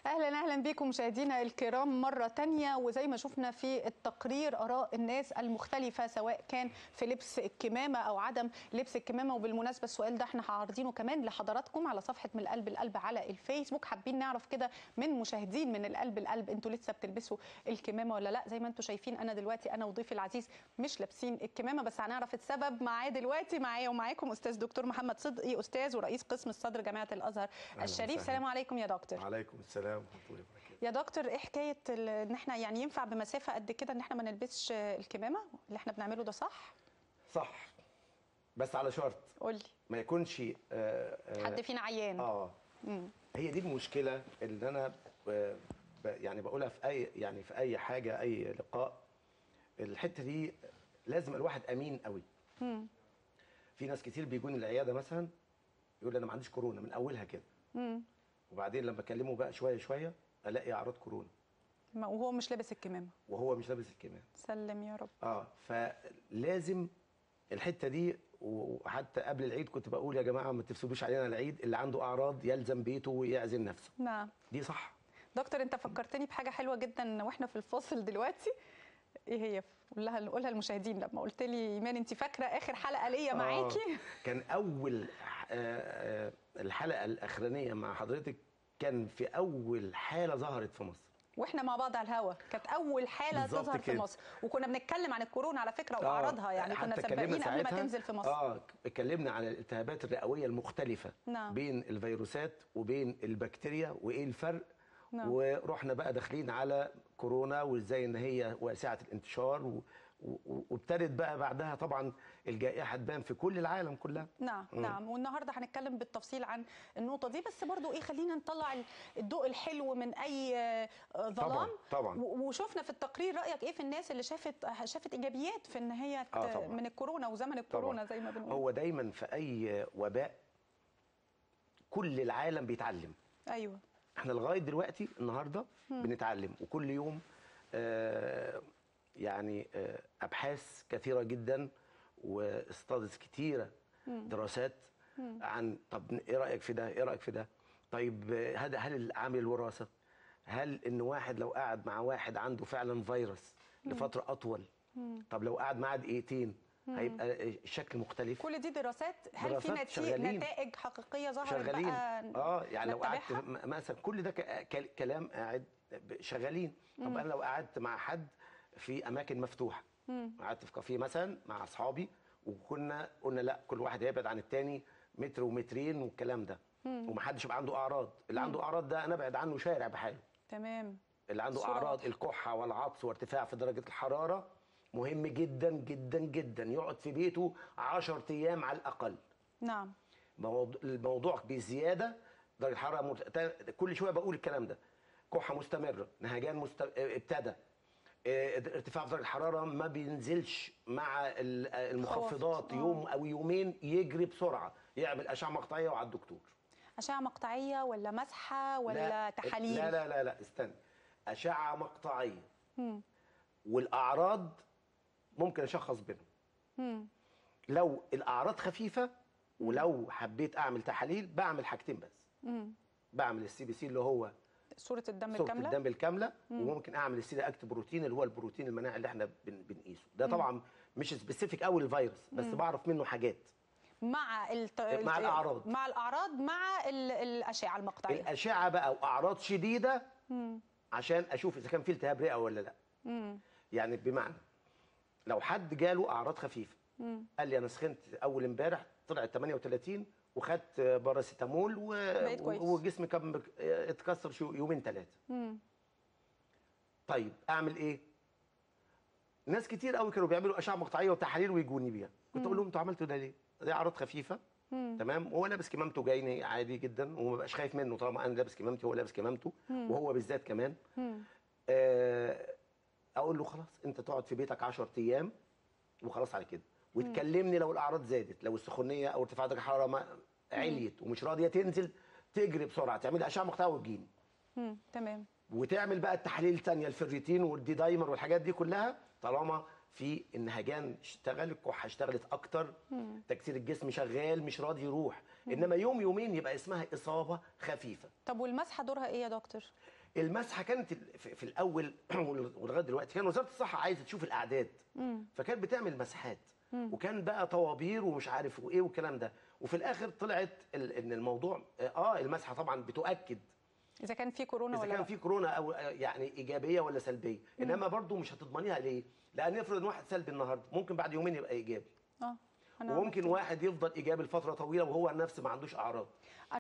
اهلا اهلا بكم مشاهدينا الكرام مره تانية وزي ما شفنا في التقرير اراء الناس المختلفه سواء كان في لبس الكمامه او عدم لبس الكمامه وبالمناسبه السؤال ده احنا عارضينه كمان لحضراتكم على صفحه من القلب القلب على الفيسبوك حابين نعرف كده من مشاهدين من القلب القلب انتوا لسه بتلبسوا الكمامه ولا لا زي ما انتوا شايفين انا دلوقتي انا وضيفي العزيز مش لابسين الكمامه بس هنعرف السبب معاه دلوقتي معايا ومعاكم استاذ دكتور محمد صدقي استاذ ورئيس قسم الصدر جامعه الازهر الشريف وسهلا. سلام عليكم يا دكتور وعليكم السلام ورحمه الله وبركاته يا دكتور ايه حكايه ال- ان احنا يعني ينفع بمسافه قد كده ان احنا ما نلبسش الكمامه اللي احنا بنعمله ده صح صح بس على شرط قول لي ما يكونش آه آه حد فينا عيان اه هي دي المشكله اللي انا آه ب- يعني بقولها في اي يعني في اي حاجه اي لقاء الحته دي لازم الواحد امين قوي في ناس كتير بيجوني العياده مثلا يقول لي انا ما عنديش كورونا من اولها كده وبعدين لما اكلمه بقى شويه شويه الاقي اعراض كورونا ما- وهو مش لابس الكمامه وهو مش لابس الكمام سلم يا رب اه فلازم الحته دي وحتى قبل العيد كنت بقول يا جماعه ما تفسدوش علينا العيد اللي عنده اعراض يلزم بيته ويعزل نفسه نعم دي صح دكتور انت فكرتني بحاجه حلوه جدا واحنا في الفاصل دلوقتي ايه هي قولها قولها للمشاهدين لما قلت لي ايمان انت فاكره اخر حلقه ليا معاكي آه كان اول آه آه الحلقه الاخرانيه مع حضرتك كان في اول حاله ظهرت في مصر واحنا مع بعض على الهوا كانت اول حاله بالظبط تظهر في كده. مصر وكنا بنتكلم عن الكورونا على فكره واعراضها يعني كنا حتى اتكلمنا سباقين قبل ما ساعتها- تنزل في مصر اه اتكلمنا عن الالتهابات الرئويه المختلفه نعم. بين الفيروسات وبين البكتيريا وايه الفرق نعم. ورحنا بقى داخلين على كورونا وازاي ان هي واسعه الانتشار و... و... وابتدت بقى بعدها طبعا الجائحه تبان في كل العالم كلها نعم مم. نعم والنهارده هنتكلم بالتفصيل عن النقطه دي بس برضو ايه خلينا نطلع ال- الضوء الحلو من اي آه، آه، ظلام طبعاً، طبعاً. و- وشفنا في التقرير رايك ايه في الناس اللي شافت شافت ايجابيات في ان هي ت- آه، طبعاً. من الكورونا وزمن الكورونا زي ما بنقول هو دايما في اي وباء كل العالم بيتعلم ايوه احنا لغايه دلوقتي النهارده بنتعلم وكل يوم آه يعني آه ابحاث كثيره جدا واستادز كتيره دراسات عن طب ايه رايك في ده ايه رايك في ده طيب آه، هذا هل عامل الوراثه هل ان واحد لو قعد مع واحد عنده فعلا فيروس لفتره اطول طب لو قعد معاه دقيقتين هيبقى الشكل مختلف كل دي دراسات هل في دراسات نتي- شغالين. نتائج حقيقيه ظهرت شغالين بقى اه يعني لو قعدت نتبعها؟ م- مثلا كل ده ك- ك- كلام قاعد ب- شغالين طب انا لو قعدت مع حد في اماكن مفتوحه قعدت في كافيه مثلا مع اصحابي وكنا قلنا لا كل واحد هيبعد عن التاني متر ومترين والكلام ده ومحدش يبقى عنده اعراض اللي عنده اعراض ده انا ابعد عنه شارع بحاله تمام اللي عنده صورة اعراض واضحة. الكحه والعطس وارتفاع في درجه الحراره مهم جدا جدا جدا يقعد في بيته 10 ايام على الاقل نعم موضوع الموضوع بزياده درجه الحراره مرت... كل شويه بقول الكلام ده كحه مستمره نهجان مست... ابتدى اه، ارتفاع في درجه الحراره ما بينزلش مع ال- المخفضات خافت. آه. يوم او يومين يجري بسرعه يعمل اشعه مقطعيه وعلى الدكتور اشعه مقطعيه ولا مسحه ولا تحاليل لا لا لا لا استنى اشعه مقطعيه والاعراض ممكن اشخص بينهم لو الاعراض خفيفه ولو حبيت اعمل تحاليل بعمل حاجتين بس بعمل السي بي سي اللي هو صوره الدم صوره الكامله الدم الكامله وممكن اعمل السي اكت بروتين اللي هو البروتين المناعي اللي احنا بن بنقيسه ده طبعا مش سبيسيفيك قوي للفيروس بس بعرف منه حاجات مع الت... مع الأعراض. مع الاعراض مع ال... الاشعه المقطعيه الاشعه بقى واعراض شديده عشان اشوف اذا كان في التهاب رئه ولا لا يعني بمعنى لو حد جاله اعراض خفيفه قال لي انا سخنت اول امبارح طلعت 38 وخدت باراسيتامول و... بقيت كويس. وجسمي كان بك- اتكسر شو يومين ثلاثه طيب اعمل ايه ناس كتير قوي كانوا بيعملوا اشعه مقطعيه وتحاليل ويجوني بيها كنت اقول لهم انتوا عملتوا ده ليه دي اعراض خفيفه تمام وهو لابس كمامته جايني عادي جدا وما بقاش خايف منه طالما انا لابس كمامتي وهو لابس كمامته وهو بالذات كمان آه اقول له خلاص انت تقعد في بيتك 10 ايام وخلاص على كده وتكلمني لو الاعراض زادت لو السخونيه او ارتفاع درجه الحراره ما عليت ومش راضيه تنزل تجري بسرعه تعمل اشعه مقطعيه وتجيني مم. تمام وتعمل بقى التحاليل الثانيه الفيريتين والدي دايمر والحاجات دي كلها طالما في النهجان اشتغل الكحه اشتغلت اكتر تكسير الجسم شغال مش راضي يروح انما يوم يومين يبقى اسمها اصابه خفيفه طب والمسحه دورها ايه يا دكتور المسحه كانت ال- في في الاول ولغايه دلوقتي كان وزاره الصحه عايزه تشوف الاعداد فكانت بتعمل مسحات وكان بقى طوابير ومش عارف وايه والكلام ده وفي الاخر طلعت ال- ان الموضوع اه المسحه طبعا بتؤكد اذا كان في كورونا اذا ولا كان لا في كورونا او آه، يعني ايجابيه ولا سلبيه انما برضو مش هتضمنيها ليه لان افرض ان واحد سلبي النهارده ممكن بعد يومين يبقى ايجابي اه أنا وممكن واحد يفضل ايجابي لفتره طويله وهو نفسه ما عندوش اعراض